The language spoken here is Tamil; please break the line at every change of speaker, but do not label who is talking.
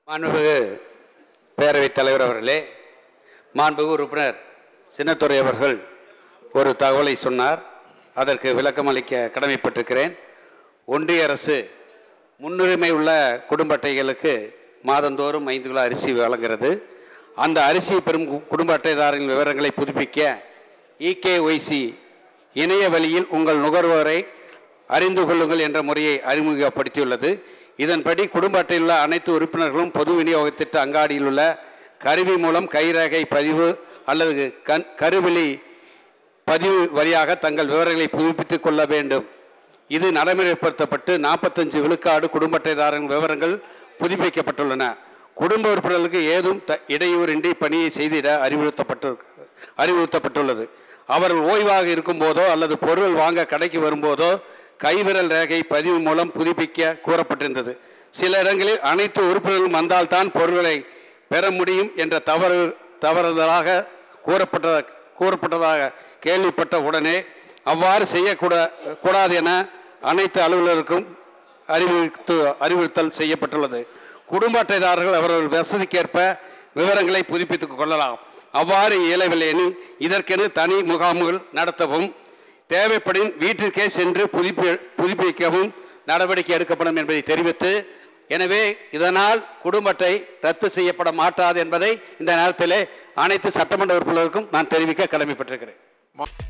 மாண்புமிகு பேரவைத் தலைவர் அவர்களே மாண்புமிகு உறுப்பினர் சின்னத்துறை அவர்கள் ஒரு தகவலை சொன்னார் அதற்கு விளக்கம் அளிக்க கடமைப்பட்டிருக்கிறேன் ஒன்றிய அரசு முன்னுரிமை உள்ள குடும்ப அட்டைகளுக்கு மாதந்தோறும் ஐந்து கிலோ அரிசி வழங்குகிறது அந்த அரிசி பெறும் கு- குடும்ப அட்டைதாரர்களின் விவரங்களை புதுப்பிக்க இகேஒய்சி இணைய வழியில் உங்கள் நுகர்வோரை அறிந்து கொள்ளுங்கள் என்ற முறையை அறிமுகப்படுத்தியுள்ளது இதன்படி குடும்ப அட்டையில் உள்ள அனைத்து உறுப்பினர்களும் பொது விநியோக திட்ட அங்காடியில் உள்ள கருவி மூலம் கைரேகை பதிவு அல்லது கண் கருவிழி பதிவு வழியாக தங்கள் விவரங்களை புதுப்பித்துக் கொள்ள வேண்டும் இது நடைமுறைப்படுத்தப்பட்டு நாற்பத்தஞ்சு விழுக்காடு குடும்ப அட்டைதாரர்கள் விவரங்கள் புதுப்பிக்கப்பட்டுள்ளன குடும்ப உறுப்பினர்களுக்கு ஏதும் த இடையூறின்றி பணியை செய்திட அறிவுறுத்தப்பட்டு அறிவுறுத்தப்பட்டுள்ளது அவர்கள் ஓய்வாக இருக்கும்போதோ அல்லது பொருள் வாங்க கடைக்கு வரும்போதோ கைவிரல் ரேகை பதிவு மூலம் புதுப்பிக்க கூறப்பட்டிருந்தது சில இடங்களில் அனைத்து உறுப்பினர்களும் வந்தால்தான் பொருட்களை பெற முடியும் என்ற தவறு தவறுதலாக கூறப்பட்ட கூறப்பட்டதாக கேள்விப்பட்ட உடனே அவ்வாறு செய்யக்கூட கூடாது என அனைத்து அலுவலருக்கும் அறிவித்து அறிவுறுத்தல் செய்யப்பட்டுள்ளது குடும்ப அட்டைதாரர்கள் அவர்கள் வசதிக்கேற்ப விவரங்களை புதுப்பித்துக் கொள்ளலாம் அவ்வாறு இயலவில்லை எனில் இதற்கென தனி முகாம்கள் நடத்தவும் தேவைப்படின் வீட்டிற்கே சென்று புதுப்பி புதுப்பிக்கவும் நடவடிக்கை எடுக்கப்படும் என்பதை தெரிவித்து எனவே இதனால் குடும்ப அட்டை ரத்து செய்யப்பட மாட்டாது என்பதை இந்த நேரத்திலே அனைத்து சட்டமன்ற உறுப்பினருக்கும் நான் தெரிவிக்க கடமைப்பட்டிருக்கிறேன்